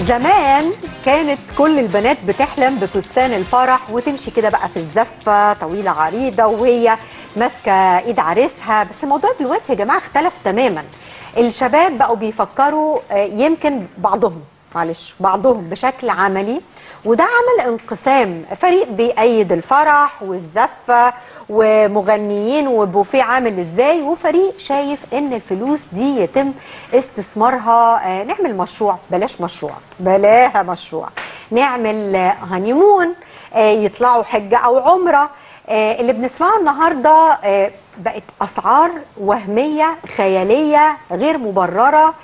زمان كانت كل البنات بتحلم بفستان الفرح وتمشي كده بقى في الزفة طويلة عريضة وهي ماسكة ايد عريسها بس الموضوع دلوقتي يا جماعة اختلف تماما الشباب بقوا بيفكروا آه، يمكن بعضهم معلش بعضهم بشكل عملي وده عمل انقسام فريق بيأيد الفرح والزفة ومغنيين وبوفيه عامل ازاي وفريق شايف ان الفلوس دي يتم استثمارها آه، نعمل مشروع بلاش مشروع بلاها مشروع نعمل آه، هانيمون آه، يطلعوا حجة او عمرة آه، اللي بنسمعه النهارده آه، بقت اسعار وهميه خياليه غير مبرره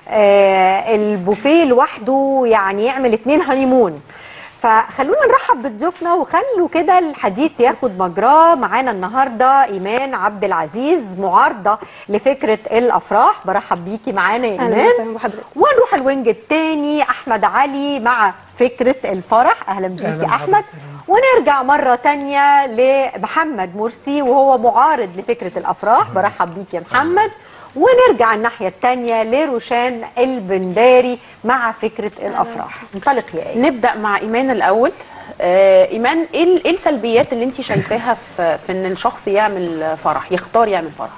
آه، البوفيه لوحده يعني يعمل اتنين هانيمون فخلونا نرحب بضيوفنا وخلوا كده الحديث ياخد مجراه معانا النهارده ايمان عبد العزيز معارضه لفكره الافراح برحب بيكي معانا يا أهلاً ايمان وسهلاً بحضرتك. ونروح الوينج التاني احمد علي مع فكره الفرح اهلا بيكي أهلاً احمد بحضرتك. ونرجع مرة تانية لمحمد مرسي وهو معارض لفكرة الأفراح برحب بيك يا محمد ونرجع الناحية التانية لروشان البنداري مع فكرة الأفراح انطلق يا ايه نبدا مع ايمان الاول آه ايمان ايه ال- إيه السلبيات اللي انت شايفاها في في ان الشخص يعمل فرح يختار يعمل فرح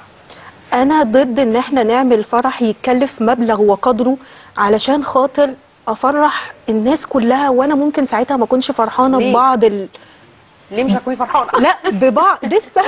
انا ضد ان احنا نعمل فرح يتكلف مبلغ وقدره علشان خاطر افرح الناس كلها وانا ممكن ساعتها ما اكونش فرحانه ليه؟ ببعض ال... ليه مش هتكوني فرحانه لا ببعض لسه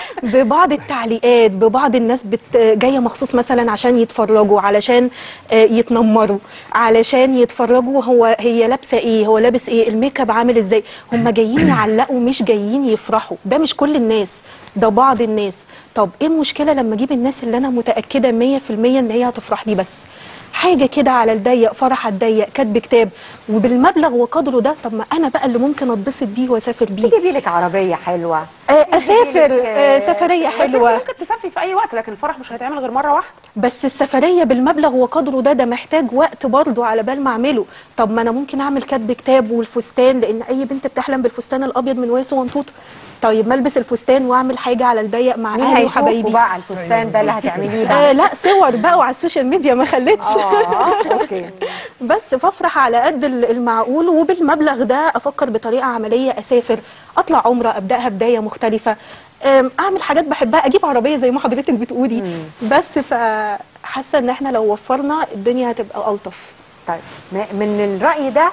ببعض التعليقات ببعض الناس بت... جايه مخصوص مثلا عشان يتفرجوا علشان آه، يتنمروا علشان يتفرجوا هو هي لابسه ايه هو لابس ايه الميك اب عامل ازاي هم جايين يعلقوا مش جايين يفرحوا ده مش كل الناس ده بعض الناس طب ايه المشكله لما اجيب الناس اللي انا متاكده 100% ان هي هتفرح لي بس حاجه كده على الضيق فرح على الضيق كاتب كتاب وبالمبلغ وقدره ده طب ما انا بقى اللي ممكن اتبسط بيه واسافر بيه تجيبي لك عربية حلوة آه، اسافر لك، آه، آه، سفريه بس انت حلوه ممكن تسافري في اي وقت لكن الفرح مش هيتعمل غير مره واحده بس السفريه بالمبلغ وقدره ده ده محتاج وقت برضه على بال ما اعمله طب ما انا ممكن اعمل كاتب كتاب والفستان لان اي بنت بتحلم بالفستان الابيض من وهي صغنطوطه طيب ما البس الفستان واعمل حاجه على الضيق مع مين اهلي هيشوفوا وحبايبي بقى الفستان ده اللي هتعمليه آه بقى لا صور بقى وعلى السوشيال ميديا ما خلتش اه اوكي بس فافرح على قد ال- المعقول وبالمبلغ ده افكر بطريقه عمليه اسافر اطلع عمره ابداها بدايه مختلفه أم، اعمل حاجات بحبها اجيب عربيه زي ما حضرتك بتقولي بس فحاسه ان احنا لو وفرنا الدنيا هتبقى الطف طيب م- من الرأي ده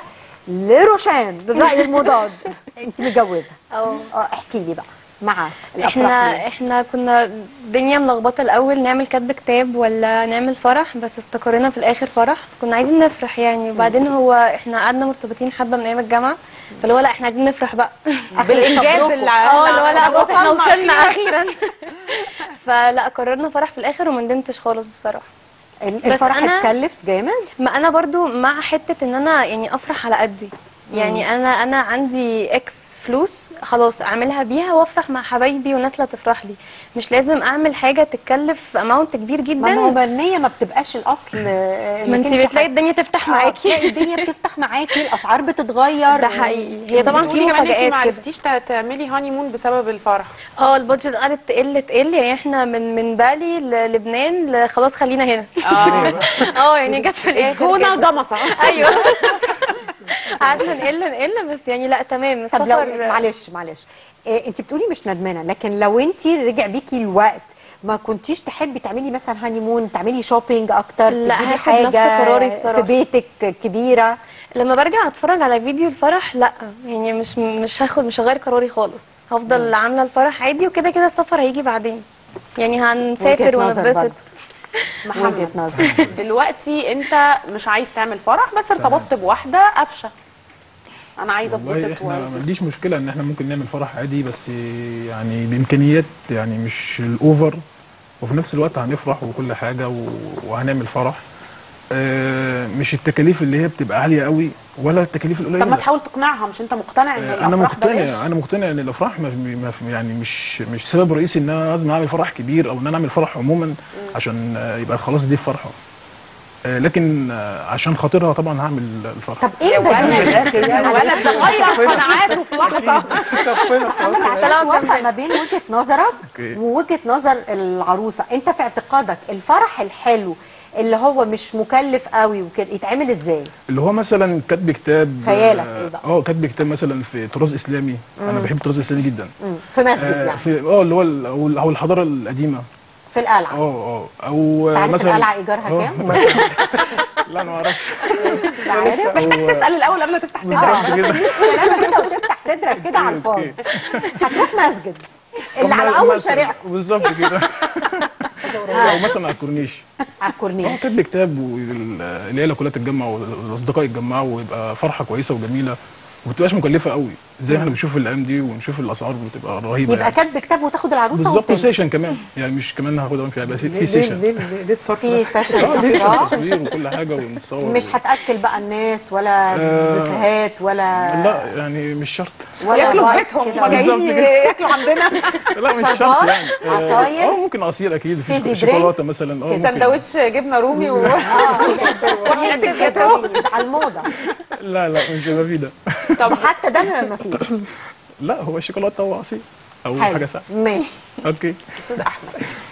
لروشان للرأي المضاد انت متجوزة اه اه احكي لي بقى مع الأفراح احنا ليه؟ احنا كنا الدنيا ملخبطه الاول نعمل كاتب كتاب ولا نعمل فرح بس استقرينا في الاخر فرح كنا عايزين نفرح يعني وبعدين هو احنا قعدنا مرتبطين حبه من ايام الجامعه فاللي هو لا احنا عايزين نفرح بقى بالانجاز صبركم. اللي اه اللي هو لا اللي خلاص احنا وصلنا وصلنا أخيراً. اخيرا فلا قررنا فرح في الاخر وما ندمتش خالص بصراحه ال- بس الفرح أنا- اتكلف جامد ما انا برضو مع حته ان انا يعني افرح على قدي يعني انا انا عندي اكس فلوس خلاص اعملها بيها وافرح مع حبايبي والناس اللي هتفرح لي مش لازم اعمل حاجه تتكلف اماونت كبير ما هو جدا النية ما بتبقاش الاصل آه، ما إنك انت أنت بتلاقي حت- الدنيا تفتح آه، معاكي تلاقي الدنيا بتفتح معاكي الاسعار بتتغير ده حقيقي هي طبعا في بتقولي كمان انت ما مفاجآت كده عرفتيش تع- تعملي هاني مون بسبب الفرح اه البادجت قعدت تقل تقل يعني احنا من من بالي للبنان ل- خلاص خلينا هنا اه اه يعني جت في الاخر هنا كده. جمصه ايوه قعدنا نقل نقل بس يعني لا تمام طب لو السفر معلش معلش إيه انت بتقولي مش ندمانه لكن لو انت رجع بيكي الوقت ما كنتيش تحبي تعملي مثلا هاني مون تعملي شوبينج اكتر لا، تجيبي هاخد حاجه نفس قراري في بصراحة. بيتك كبيره لما برجع اتفرج على فيديو الفرح لا يعني مش مش هاخد مش هغير قراري خالص هفضل عامله الفرح عادي وكده كده السفر هيجي بعدين يعني هنسافر وجهة نظر ونتبسط برضه. وجهه محمد نظر دلوقتي انت مش عايز تعمل فرح بس ارتبطت بواحده قفشه انا عايزه والله اتبسط احنا ما وعايزة- عنديش مشكله ان احنا ممكن نعمل فرح عادي بس يعني بامكانيات يعني مش الاوفر وفي نفس الوقت هنفرح وكل حاجه و- وهنعمل فرح آه، مش التكاليف اللي هي بتبقى عاليه قوي ولا التكاليف القليله طب ما تحاول تقنعها مش انت مقتنع ان آه، انا الافراح بلاش مقتنع انا مقتنع ان الافراح ما ما- يعني مش مش سبب رئيسي ان انا لازم اعمل فرح كبير او ان انا اعمل فرح عموما عشان آه، يبقى خلاص دي فرحه آه، لكن آه، عشان خاطرها طبعا هعمل الفرح طب ايه البديل الاخر يعني ولا تغير قناعاته في لحظه محمد عشان توفق ما بين وجهه نظرك أوكي. ووجهه نظر العروسه انت في اعتقادك الفرح الحلو اللي هو مش مكلف قوي وكده يتعمل ازاي اللي هو مثلا كاتب كتاب خيالك آه، إيه بقى؟ اه كاتب كتاب مثلا في طراز اسلامي انا بحب الطراز الاسلامي جدا مم. في مسجد آه، يعني في اه اللي هو ال- او ال- أو الحضاره القديمه في القلعه اه اه او تعرف مثلا القلعه ايجارها آه، كام؟ مثلا لا انا ما اعرفش أنت عارف؟ أو- تسال الاول قبل ما تفتح اه بالظبط ما كده. تقوليش كلام كده وتفتح صدرك كده على الفاضي أوكي. هتروح مسجد اللي طب على ما- اول مثلاً، شارعكم بالظبط كده او مثلا على الكورنيش على اه الكورنيش كاتب كتاب والعيله كلها تتجمع والاصدقاء يتجمعوا ويبقى فرحه كويسه وجميله وما تبقاش مكلفه قوي زي ما احنا بنشوف الايام دي ونشوف الاسعار بتبقى رهيبه يبقى يعني. كاتب كتاب وتاخد العروسه بالظبط وتمشي وسيشن كمان يعني مش كمان هاخدها وامشي هيبقى في ليه ليه سيشن ليه ليه, ليه الصرف في ده؟ سيشن اه دي افراح تصوير وكل حاجه ونتصور مش هتاكل بقى الناس ولا آه، بوفيهات ولا لا يعني مش شرط ولا ياكلوا في بايت بيتهم كده. هم جايين بالظبط كده. ياكلوا عندنا لا مش شربات، شرط يعني آه، عصاير، اه ممكن عصير اكيد في فيزي شوكولاته درينكس، مثلا اه ممكن. سندوتش جبنه رومي و اه وحته الجاتوه. الجاتوه على الموضه لا لا مش هيبقى فيه ده طب حتى ده ما فيش لا هو شوكولاته وعصير او حلو. حاجه ساقعه ماشي اوكي استاذ احمد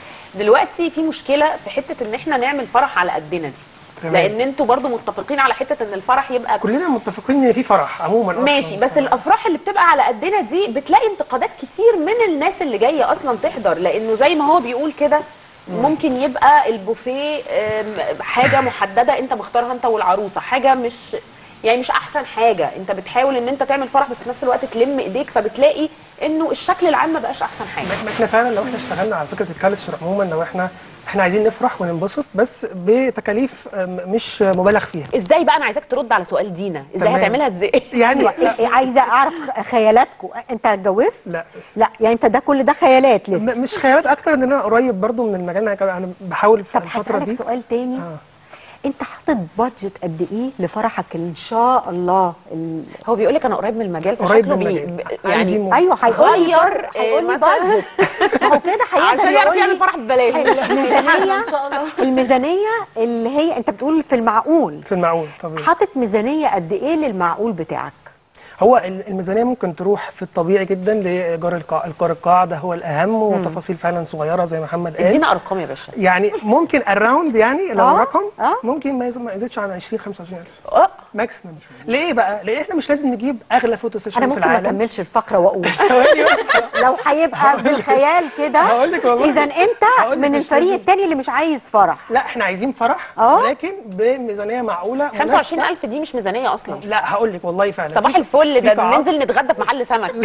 دلوقتي في مشكله في حته ان احنا نعمل فرح على قدنا دي تمام. لان انتوا برضو متفقين على حته ان الفرح يبقى كلنا متفقين ان في فرح عموما أصلاً. ماشي بس الافراح اللي بتبقى على قدنا دي بتلاقي انتقادات كتير من الناس اللي جايه اصلا تحضر لانه زي ما هو بيقول كده ممكن يبقى البوفيه آم، حاجه محدده انت مختارها انت والعروسه حاجه مش يعني مش احسن حاجه انت بتحاول ان انت تعمل فرح بس في نفس الوقت تلم ايديك فبتلاقي انه الشكل العام ما بقاش احسن حاجه ما احنا فعلا لو احنا اشتغلنا على فكره الكالتشر عموما لو احنا احنا عايزين نفرح وننبسط بس بتكاليف أم، مش مبالغ فيها ازاي بقى انا عايزاك ترد على سؤال دينا ازاي تمام. هتعملها ازاي يعني إيه- عايزه اعرف خيالاتكم انت اتجوزت لا لا يعني انت ده كل ده خيالات لسه م- مش خيالات اكتر ان انا قريب برضو من المجال انا أنا بحاول في طب الفتره هسألك دي سؤال تاني آه. انت حاطط بادجت قد ايه لفرحك ان شاء الله ال... هو بيقول لك انا قريب من المجال قريب فشكله من بي المجال. ب- عندي يعني م- ايوه هيقول لي غير، بر- هيقول لي إيه، مثلاً. بادجت ما هو كده هيقدر عشان يعرف يقول يعمل لي فرح ببلاش الميزانيه ان شاء الله الميزانيه اللي هي انت بتقول في المعقول في المعقول طبيعي حاطط ميزانيه قد ايه للمعقول بتاعك هو ال- الميزانيه ممكن تروح في الطبيعي جدا لايجار القاع ايجار القاع ده هو الاهم وتفاصيل فعلا صغيره زي ما محمد قال ادينا ارقام يا باشا يعني ممكن اراوند يعني لو آه، رقم آه. ممكن ما يز- ما يزيدش عن 20 25000 اه ماكسيمم ليه بقى؟ لان احنا مش لازم نجيب اغلى فوتو سيشن انا في ممكن ما العالم اكملش الفقره واقول ثواني بس لو هيبقى بالخيال كده هقول لك والله. اذا انت هقول لك من مش الفريق لازم. التاني اللي مش عايز فرح لا احنا عايزين فرح آه. ولكن بميزانيه معقوله مناسبة. 25000 دي مش ميزانيه اصلا لا هقول لك والله فعلا صباح في- الفل في ده قاعات- ننزل نتغدى في محل سمك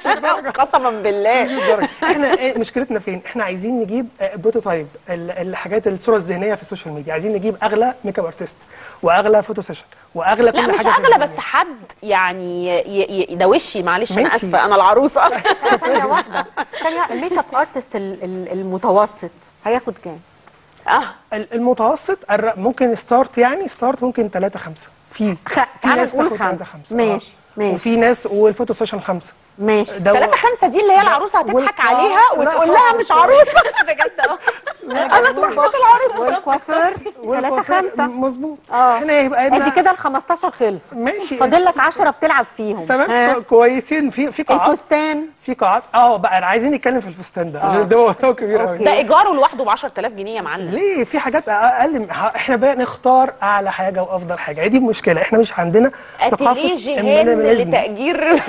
قسما بالله مش للدرجة. احنا إيه مشكلتنا فين؟ احنا عايزين نجيب آه، بروتوتايب ال- الحاجات الصوره الذهنيه في السوشيال ميديا عايزين نجيب اغلى ميك اب ارتست واغلى فوتو سيشن واغلى لا كل مش حاجه في اغلى الدنيا. بس حد يعني ي- ي- ده وشي معلش انا ماشي. اسفه انا العروسه ثانيه واحده ثانيه الميك اب ارتست ال- ال- المتوسط هياخد كام؟ اه ال- المتوسط الر- ممكن ستارت يعني ستارت ممكن 3 5 في خ- في تعالى ناس نقول تاخد خمسة. 3 5 ماشي، ماشي. وفي ناس والفوتو سيشن 5 ماشي ده 3 5 دي اللي هي ده- العروسه هتضحك وال- عليها لا وتقول لها خالص. مش عروسه بجد اه انا تروح بيت العروسه والكوافير 3 5 مظبوط اه احنا يبقى ادي لنا- كده ال 15 خلص ماشي فاضل لك 10 بتلعب فيهم تمام ها؟ كو- كويسين في في قاعات الفستان في قاعات اه بقى أنا عايزين نتكلم في الفستان ده عشان ده موضوع كبير قوي أوكي. ده ايجاره لوحده ب 10000 جنيه يا معلم ليه في حاجات اقل من- ه- احنا بقى نختار اعلى حاجه وافضل حاجه هي دي المشكله احنا مش عندنا ثقافه اتيليه جيهان المينيماليزم. لتاجير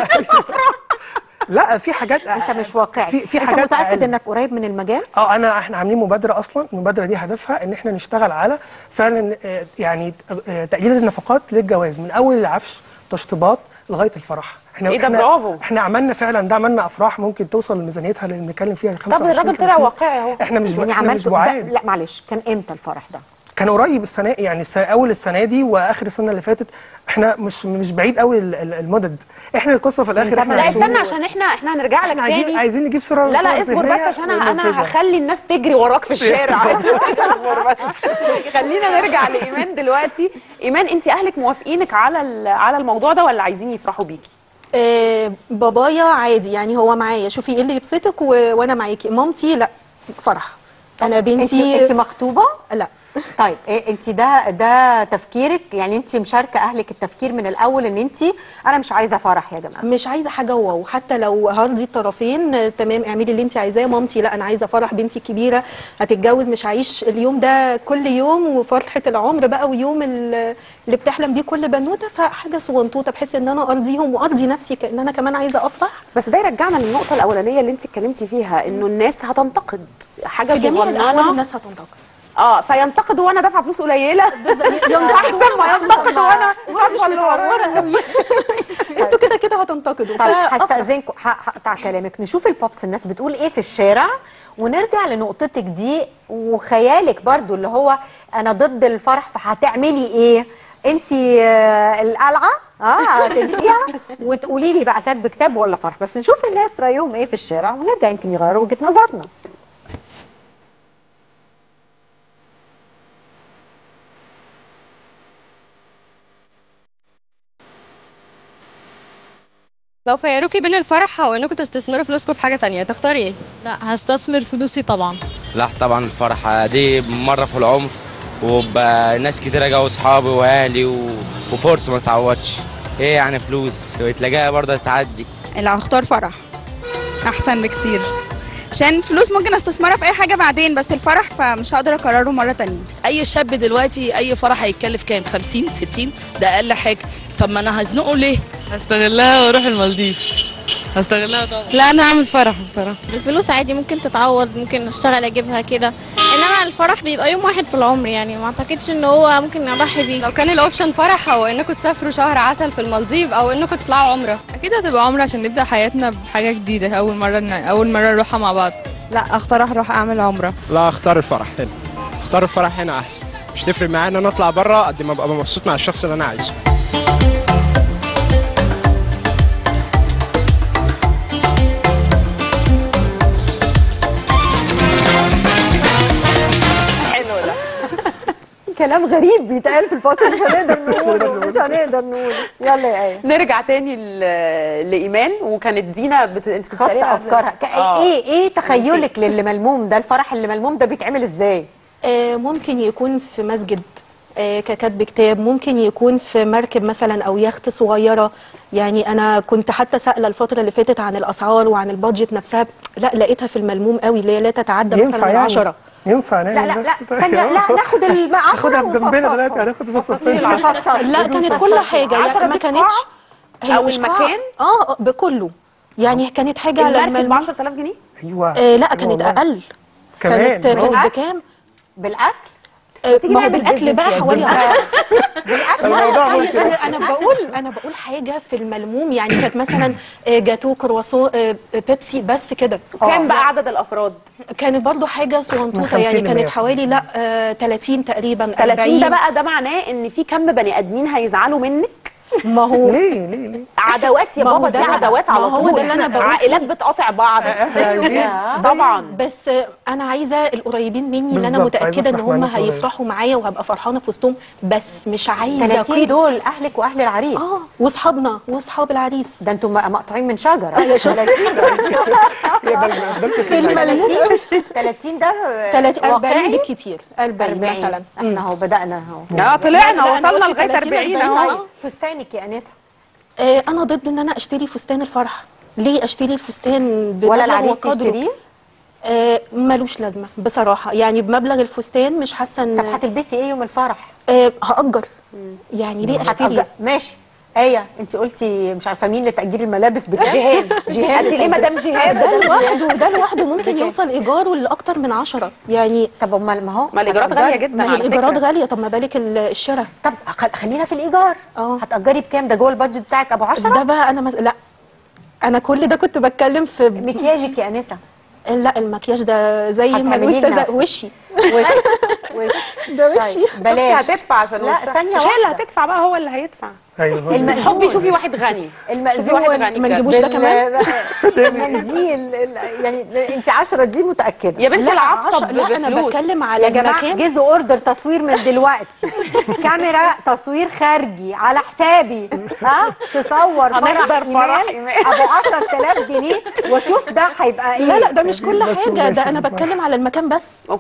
لا في حاجات انت مش واقعي في في انت حاجات متاكد أقل. انك قريب من المجال اه انا احنا عاملين مبادره اصلا المبادره دي هدفها ان احنا نشتغل على فعلا آه، يعني آه، تقليل النفقات للجواز من اول العفش تشطيبات لغايه الفرح احنا إيه ده احنا برافو. احنا عملنا فعلا ده عملنا افراح ممكن توصل لميزانيتها اللي بنتكلم فيها 25 الراجل طلع 30. واقعي أهو. احنا مش يعني احنا مش عملته بعاد ده- لا معلش كان امتى الفرح ده؟ كان قريب السنه يعني السنة اول السنه دي واخر السنه اللي فاتت احنا مش مش بعيد قوي ال- ال- المدد احنا القصه في الاخر احنا لا عايزين- استنى عشان احنا احنا هنرجع لك احنا عايزين تاني عايزين نجيب صوره لا لا صورة اصبر بس ذهنية عشان انا انا وننفذها. هخلي الناس تجري وراك في الشارع اصبر بس خلينا نرجع لايمان دلوقتي ايمان انت اهلك موافقينك على ال- على الموضوع ده ولا عايزين يفرحوا بيكي آه، بابايا عادي يعني هو معايا شوفي ايه اللي يبسطك و... وانا معاكي مامتي لا فرح انا انت بنتي انت مخطوبه؟ لا طيب إيه انت ده ده تفكيرك يعني انت مشاركه اهلك التفكير من الاول ان انت انا مش عايزه فرح يا جماعه مش عايزه حاجه واو حتى لو هرضي الطرفين آه، تمام اعملي اللي انت عايزاه مامتي لا انا عايزه فرح بنتي الكبيره هتتجوز مش هعيش اليوم ده كل يوم وفرحه العمر بقى ويوم ال- اللي بتحلم بيه كل بنوته فحاجه صغنطوطه بحيث ان انا ارضيهم وارضي نفسي كان انا كمان عايزه افرح بس ده يرجعنا للنقطه الاولانيه اللي انت اتكلمتي فيها انه الناس هتنتقد حاجه في جميع الاحوال صغننه الناس هتنتقد اه فينتقدوا وانا دافعه فلوس قليله احسن ما ينتقدوا وانا صادفه اللي ورانا انتوا كده كده هتنتقدوا طيب فأفرح. هستأذنكم ه- هقطع كلامك نشوف البوبس الناس بتقول ايه في الشارع ونرجع لنقطتك دي وخيالك برضو اللي هو انا ضد الفرح فهتعملي ايه انسي آه، القلعه اه هتنسيها وتقولي لي بقى كاتب كتاب ولا فرح بس نشوف الناس رايهم ايه في الشارع ونرجع يمكن يغيروا وجهه نظرنا لو خيروكي بين الفرح او انكم تستثمروا فلوسكم في حاجه تانية تختاري ايه لا هستثمر فلوسي طبعا لا طبعا الفرحة دي مرة في العمر وبناس كتيرة جو اصحابي واهلي و... وفرصة ما تعوضش ايه يعني فلوس وتلاقيها برضه تعدي لا هختار فرح احسن بكتير عشان فلوس ممكن استثمرها في اي حاجه بعدين بس الفرح فمش هقدر اكرره مره تانية اي شاب دلوقتي اي فرح هيتكلف كام 50 60 ده اقل حاجه طب ما انا هزنقه ليه هستغلها واروح المالديف هستغلها طبعا لا انا هعمل فرح بصراحه الفلوس عادي ممكن تتعوض ممكن اشتغل اجيبها كده انما الفرح بيبقى يوم واحد في العمر يعني ما اعتقدش ان هو ممكن اضحي بيه لو كان الاوبشن فرح او انكم تسافروا شهر عسل في المالديف او انكم تطلعوا عمره اكيد هتبقى عمره عشان نبدا حياتنا بحاجه جديده اول مره اول مره نروحها مع بعض لا اختار اروح اعمل عمره لا اختار الفرح هنا اختار الفرح هنا احسن مش تفرق معايا ان انا اطلع بره قد ما ابقى مبسوط مع الشخص اللي انا عايزه حلو ده كلام غريب بيتقال في الفاصل مش هنقدر نقوله مش هنقدر نقوله يلا يا ايه نرجع تاني ل- لايمان وكانت دينا بت... انت كنت خط بتسأليها قبل- افكارها ك- آه. ايه ايه تخيلك للي ملموم ده الفرح اللي ملموم ده بيتعمل ازاي آه، ممكن يكون في مسجد آه، ككتب كتاب ممكن يكون في مركب مثلا او يخت صغيره يعني انا كنت حتى سائله الفتره اللي فاتت عن الاسعار وعن البادجت نفسها لا لقيتها في الملموم قوي اللي هي لا تتعدى ينفع مثلا يعني 10 ينفع نعمل لا لا ده؟ لا ثانيه لا ناخد المعاشره ناخدها في جنبنا دلوقتي هناخد في الصفين لا كانت كل حاجه عشرة يعني ما دي كانتش قاعة؟ أو مش قاعة. المكان؟ اه آه، بكله يعني كانت حاجه على المركب ب الملموم 10000 جنيه ايوه آه لا كانت والله. اقل كمان كانت كانت والله. بكام بالاكل آه، تيجي ما هو نعمل بالاكل بيزنس بقى يا حوالي دينا. الموضوع لا ممكن انا انا بقول انا بقول حاجه في الملموم يعني كانت مثلا آه، جاتو كرواسون آه، بيبسي بس كده كام بقى عدد الافراد كانت برضو حاجه صغنطوطه 50 يعني ل كانت 100. حوالي لا آه، 30 تقريبا 30 ده 40. بقى ده معناه ان في كم بني ادمين هيزعلوا منك ما هو ليه ليه ليه عداوات يا ما هو بابا دي ده بقى. عداوات ما على هو طول ده اللي أنا بقول عائلات بتقاطع بعض احنا عايزين طبعا بس آه، انا عايزه القريبين مني اللي انا بالظبط، عايزة متاكده ان أفرح مع هم ناس قريبة. هيفرحوا معايا وهبقى فرحانه في وسطهم بس مش عايزه 30 قيد دول اهلك واهل العريس اه واصحابنا واصحاب العريس ده انتم مقطوعين من شجره أيوة، شفت؟ هي بل- بل- في الملموم 30 ده 30 40 واقعي بالكتير 40 40 مثلا احنا اهو بدانا اهو اه طلعنا لا، أنا وصلنا قلت لغايه 30 40 40 اهو طيب فستانك يا انسه آه، انا ضد ان انا اشتري فستان الفرح ليه اشتري الفستان بمبلغ ولا العريس وقدره؟ يشتريه آه ملوش لازمه بصراحه يعني بمبلغ الفستان مش حاسه طب ان هتلبسي ايه يوم الفرح آه هاجر يعني ليه اشتري هتأجر ماشي ايه انت قلتي مش عارفه مين لتأجير الملابس بكام جهاد جهاد انت ليه مدام جهاد ده لوحده ده لوحده ممكن يوصل ايجاره لاكتر من عشرة يعني طب امال ما هو ما الايجارات هتأجري. غاليه جدا ما هي على الايجارات فكره غاليه طب ما بالك ال- الشراء طب خل- خلينا في الايجار اه هتأجري بكام ده جوه البادجت بتاعك ابو 10 ده بقى انا مز... لا انا كل ده كنت بتكلم في مكياجك يا انسه لا المكياج ده زي ما هتعمليه الوسطى ده لنفسك. وشي وش وش ده وشي طيب بلاش شفتي هتدفع عشان لا، وشها. ثانية مش هي اللي واحدة. هتدفع بقى هو اللي هيدفع ايوه هو المأذون. حبي شوفي واحد غني شوفي واحد المأذون غني ما بجد. نجيبوش ده كمان المنديل ال- يعني انت 10 دي متأكدة يا بنتي لا العطسه عشر- لا انا بفلوس. بتكلم على يا جماعه المكان جهزوا اوردر تصوير من دلوقتي كاميرا تصوير خارجي على حسابي ها تصور هنحضر فرح فرح إيمان إيمان. ابو 10000 جنيه واشوف ده هيبقى ايه لا لا ده مش كل بس حاجه ماشي ده انا بالراحة. بتكلم على المكان بس اوكي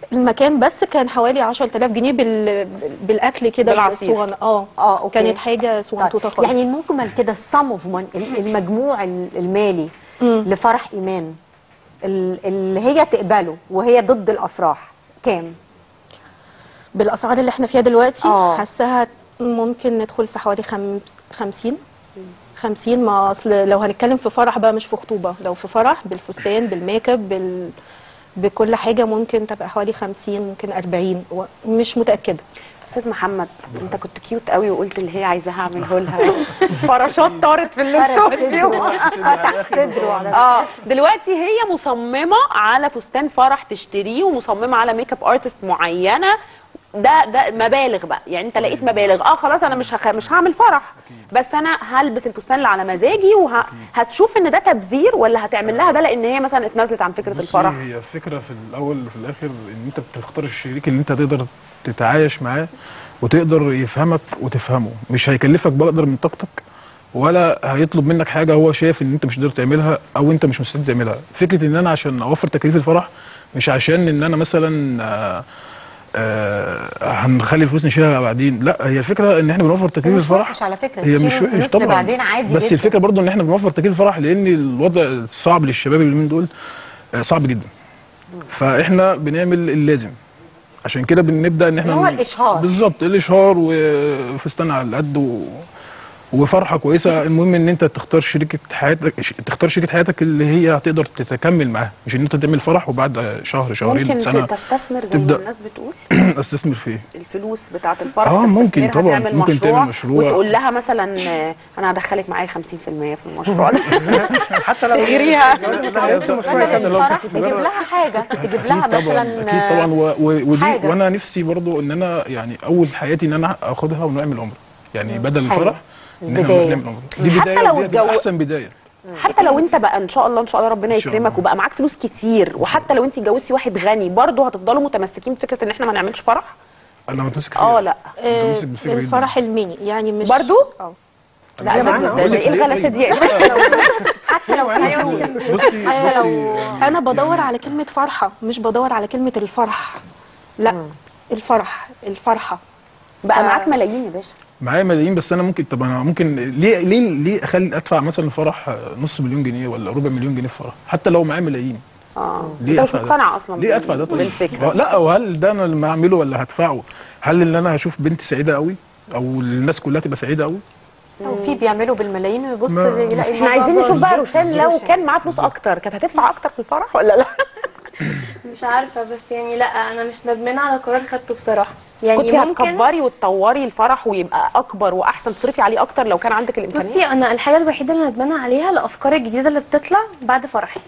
المكان بس كان حوالي 10000 جنيه بال... بالاكل كده بالعصير. بالصغن- اه اه اوكي كانت حاجه صغنطوطه طيب. خالص يعني المجمل كده السم اوف المجموع ال- المالي لفرح ايمان ال- اللي هي تقبله وهي ضد الافراح كام؟ بالاسعار اللي احنا فيها دلوقتي آه. حاساها ممكن ندخل في حوالي خم... 50 50 ما اصل لو هنتكلم في فرح بقى مش في خطوبه لو في فرح بالفستان بالميك اب بال... بكل حاجه ممكن تبقى حوالي 50 ممكن 40 و- مش متاكده استاذ محمد انت كنت كيوت قوي وقلت اللي هي عايزاها اعمله لها فراشات طارت في الاستوديو فتح صدره على اه دلوقتي هي مصممه على فستان فرح تشتريه ومصممه على ميك اب ارتست معينه ده ده مبالغ بقى يعني انت لقيت مبالغ اه خلاص انا مش هخ... مش هعمل فرح بس انا هلبس الفستان اللي على مزاجي وهتشوف ان ده تبذير ولا هتعمل لها ده لان هي مثلا اتنازلت عن فكره الفرح بصي، هي الفكره في الاول وفي الاخر ان انت بتختار الشريك اللي انت تقدر تتعايش معاه وتقدر يفهمك وتفهمه مش هيكلفك بقدر من طاقتك ولا هيطلب منك حاجه هو شايف ان انت مش قادر تعملها او انت مش مستعد تعملها فكره ان انا عشان اوفر تكاليف الفرح مش عشان ان انا مثلا آه آه هنخلي الفلوس نشيلها بعدين لا هي الفكره ان احنا بنوفر تكاليف مش الفرح وحش على فكره هي تشيل مش وحش الفلوس طبعا لبعدين عادي بس جدا. الفكره برضو ان احنا بنوفر تكاليف الفرح لان الوضع صعب للشباب اليومين دول آه، صعب جدا فاحنا بنعمل اللازم عشان كده بنبدا ان احنا اللي هو ن- الإشهار. بالظبط الاشهار وفستان على القد و... وفرحه كويسه المهم ان انت تختار شريكه حياتك ش- تختار شريكه حياتك اللي هي هتقدر تتكمل معاها مش ان انت تعمل فرح وبعد شهر شهرين ممكن سنه تستثمر زي ما تبدأ. الناس بتقول استثمر في ايه الفلوس بتاعه الفرح آه، ممكن تستثمرها، طبعاً، تعمل ممكن مشروع تعمل مشروع. وتقول لها مثلا آه، انا هدخلك معايا 50% في المشروع ده حتى لو تغريها. الجواز ما تعملش مشروع بدل يكمل. الفرح تجيب لها حاجه تجيب لها اكيد طبعا مثلا اكيد طبعا و... و... ودي حاجة. وانا نفسي برضو ان انا يعني اول حياتي ان انا اخدها ونعمل عمره يعني بدل حلو. الفرح ان احنا بداية. نعمل عمره دي حتى بدايه لو ودي هتبقى اتجوز- احسن بدايه حتى لو انت بقى ان شاء الله ان شاء الله ربنا شاء يكرمك وبقى معاك فلوس كتير وحتى لو انت اتجوزتي واحد غني برضه هتفضلوا متمسكين بفكره ان احنا ما نعملش فرح انا متمسك اه لا آه، متمسك بالفكرة جداً. الفرح الميني يعني مش برضو؟ اه لا هي ده- معانا، ده- أقول ده لك ايه ليه الغلاسه طيب. دي حتى لو في فلوس بصي آه، بصي انا بدور على كلمه فرحه مش بدور على كلمه الفرح لا الفرح الفرحه بقى آه. معاك ملايين يا باشا معايا ملايين بس انا ممكن طب انا ممكن ليه ليه ليه اخلي ادفع مثلا فرح نص مليون جنيه ولا ربع مليون جنيه في فرح حتى لو معايا ملايين اه ليه انت مش أدفع ده؟ مقتنع اصلا ليه ادفع ده طيب بالفكره آه، لا وهل ده انا اللي هعمله ولا هدفعه هل اللي انا هشوف بنتي سعيده قوي او الناس كلها تبقى سعيده قوي لو في بيعملوا بالملايين ويبص ما- يلاقي احنا الموضوع عايزين نشوف بقى برضه روشان لو روشان. كان معاه فلوس اكتر كانت هتدفع اكتر في الفرح ولا لا مش عارفه بس يعني لا انا مش ندمانه على قرار خدته بصراحه يعني كنت ممكن هتكبري وتطوري الفرح ويبقى اكبر واحسن تصرفي عليه اكتر لو كان عندك الامكانيه بصي انا الحاجه الوحيده اللي ندمانه عليها الافكار الجديده اللي بتطلع بعد فرحي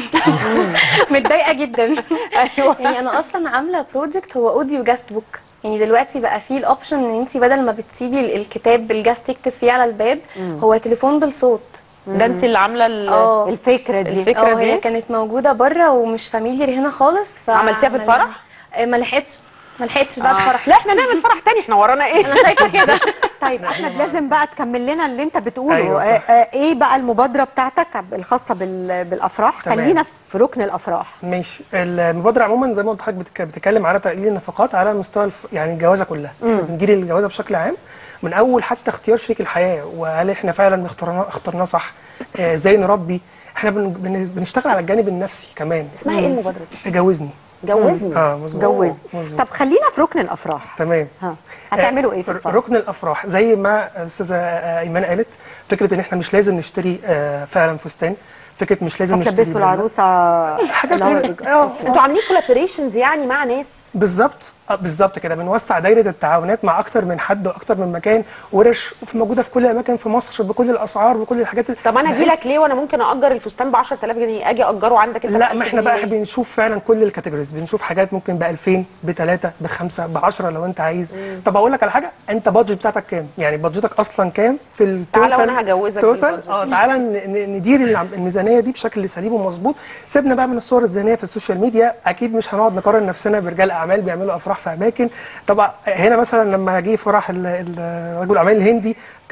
متضايقه جدا ايوه يعني انا اصلا عامله بروجكت هو اوديو جاست بوك يعني دلوقتي بقى فيه الاوبشن ان انت بدل ما بتسيبي ال- الكتاب بالجاست يكتب فيه على الباب هو تليفون بالصوت ده انت اللي عامله ال- اه الفكره دي الفكرة اه هي دي؟ كانت موجوده بره ومش فاميليار هنا خالص ف عملتيها في الفرح؟ آه، ما لحقتش ما لحقتش بعد آه. فرح لا احنا نعمل فرح تاني احنا ورانا ايه انا شايفه كده طيب احمد لازم بقى تكمل لنا اللي انت بتقوله أيوة صح. آه، آه، ايه بقى المبادره بتاعتك الخاصه بال- بالافراح تمام. خلينا في ركن الافراح ماشي المبادره عموما زي ما قلت لحضرتك بتك- بتتكلم على تقليل النفقات على مستوى الف... يعني الجوازه كلها بنجيل الجوازه بشكل عام من اول حتى اختيار شريك الحياه وهل احنا فعلا اخترناه اخترناه صح آه، ازاي نربي احنا بن... بن... بنشتغل على الجانب النفسي كمان اسمها ايه المبادره دي تجوزني جوزني اه مظبوط جوز مظبوط. طب خلينا في ركن الافراح تمام ها هتعملوا ايه في ر- الفرح ركن الافراح زي ما استاذه آه، ايمان قالت فكره ان احنا مش لازم نشتري آه، فعلا فستان فكره مش لازم نشتري هتلبسوا بدلة. العروسه حاجات اللي هو هنا الإيجار. اه انتوا عاملين كولابوريشنز يعني مع ناس بالظبط آه، بالظبط كده بنوسع دايره التعاونات مع اكتر من حد واكتر من مكان ورش في موجوده في كل اماكن في مصر بكل الاسعار بكل الحاجات اللي طب انا اجي بحس- لك ليه وانا ممكن اجر الفستان ب 10000 جنيه اجي اجره عندك انت ب لا 1000 ما احنا جنيه بقى ليه؟ بنشوف فعلا كل الكاتيجوريز بنشوف حاجات ممكن ب 2000 ب 3 ب 5 ب 10 لو انت عايز طب اقول لك على حاجه انت بادجت بتاعتك كام يعني بادجتك اصلا كام في التوتال تعالى وأنا هجوزك توتال بالبادجت. اه تعالى ن- ن- ندير العم- الميزانيه دي بشكل سليم ومظبوط سيبنا بقى من الصور الذهنيه في السوشيال ميديا اكيد مش هنقعد نقارن نفسنا برجال اعمال بيعملوا افراح في اماكن طبعا هنا مثلا لما جه فرح ال- ال- رجل الاعمال الهندي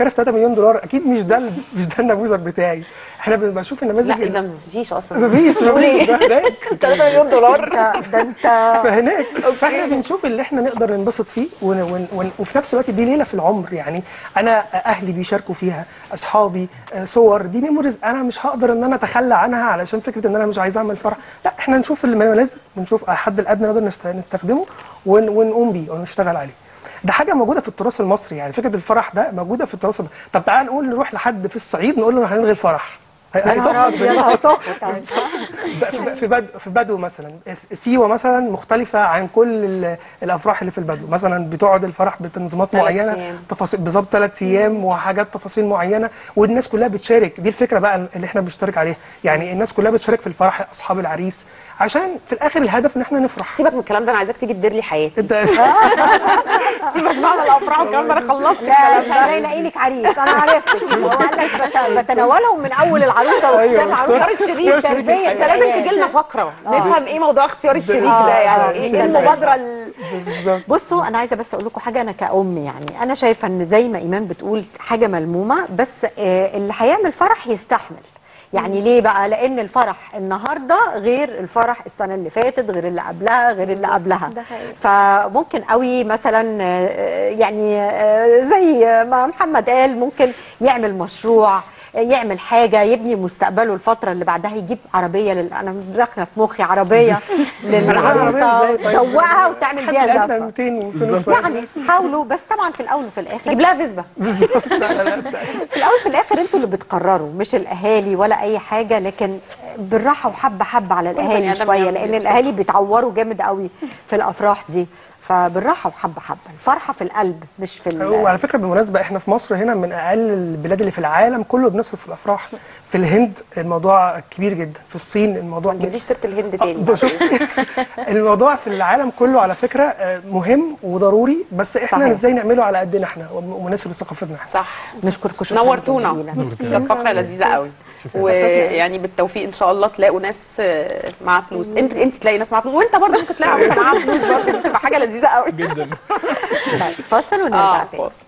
بتتكلم في 3 مليون دولار اكيد مش ده ال- مش ده النموذج بتاعي احنا بنشوف النماذج لا ال- ده مفيش اصلا مفيش مفيش ده هناك 3 مليون دولار ده انت فهناك فاحنا بنشوف اللي احنا نقدر ننبسط فيه ون ون ون وفي نفس الوقت دي ليله في العمر يعني انا اهلي بيشاركوا فيها اصحابي آه، صور دي ميموريز انا مش هقدر ان انا اتخلى عنها علشان فكره ان انا مش عايز اعمل فرح لا احنا نشوف المناسب ونشوف الحد الادنى نقدر نست- نستخدمه ون ونقوم بيه ونشتغل عليه ده حاجه موجوده في التراث المصري يعني فكره الفرح ده موجوده في التراث المصري. طب تعال نقول نروح لحد في الصعيد نقول له هنلغي الفرح يا نهار أبيض، هتخبط. في في بدو في بدو مثلا سيوه مثلا مختلفه عن كل ال- الافراح اللي في البدو مثلا بتقعد الفرح بتنظيمات تلات معينه أيام. تفاصيل بالظبط ثلاث ايام وحاجات تفاصيل معينه والناس كلها بتشارك دي الفكره بقى اللي احنا بنشترك عليها يعني الناس كلها بتشارك في الفرح اصحاب العريس عشان في الاخر الهدف ان احنا نفرح سيبك من الكلام ده انا عايزاك تيجي تدير لي حياتي انت سيبك بقى من الافراح والكلام ده انا خلصت لا الكلام مش ده هلاقي لك عريس انا عرفتك هو قال لك بت- بتناولهم من اول العروسه أيوة، واختيار العروسه اختيار الشريك شريك تربيه انت لازم تيجي لنا فقره آه. نفهم ايه موضوع اختيار الشريك آه، ده يعني آه، ايه شريك. المبادره ال- بالظبط بصوا انا عايزه بس اقول لكم حاجه انا كأم يعني انا شايفه ان زي ما ايمان بتقول حاجه ملمومه بس آه، اللي هيعمل فرح يستحمل يعني ليه بقى لان الفرح النهارده غير الفرح السنه اللي فاتت غير اللي قبلها غير اللي قبلها ده حقيقي. فممكن قوي مثلا آه، يعني آه، زي ما محمد قال ممكن يعمل مشروع آه، يعمل حاجه يبني مستقبله الفتره اللي بعدها يجيب عربيه لل... انا داخله في مخي عربيه للعروسه تسوقها وتعمل بيها الادنى زفه 200 200 وشوية. يعني حاولوا بس طبعا في الاول وفي الاخر تجيب لها فيسبا بالظبط لا، لا، لا. في الاول وفي الاخر انتوا اللي بتقرروا مش الاهالي ولا اي حاجه لكن بالراحه وحبه حبه على بني الاهالي آدم شويه يعمل لان اللي الاهالي بيتعوروا جامد قوي في الافراح دي فبالراحه وحبه حبه الفرحه في القلب مش في ال- وعلى فكره بالمناسبه احنا في مصر هنا من اقل البلاد اللي في العالم كله بنصرف في الافراح في الهند الموضوع كبير جدا في الصين الموضوع ما تجيبليش سيره الهند تاني بشوف الموضوع في العالم كله على فكره آه، مهم وضروري بس احنا صحيح. ازاي نعمله على قدنا احنا ومناسب لثقافتنا احنا صح نشكركم شكرا نورتونا جزيلا. كانت فقره لذيذه قوي ويعني بالتوفيق ان شاء الله تلاقوا ناس آه، معاها فلوس انت انت تلاقي ناس معاها فلوس وانت برضه ممكن تلاقي عروسه معاها فلوس برضه تبقى حاجه لذيذه قوي جدا طيب، فاصل ونرجع اه تاني فاصل.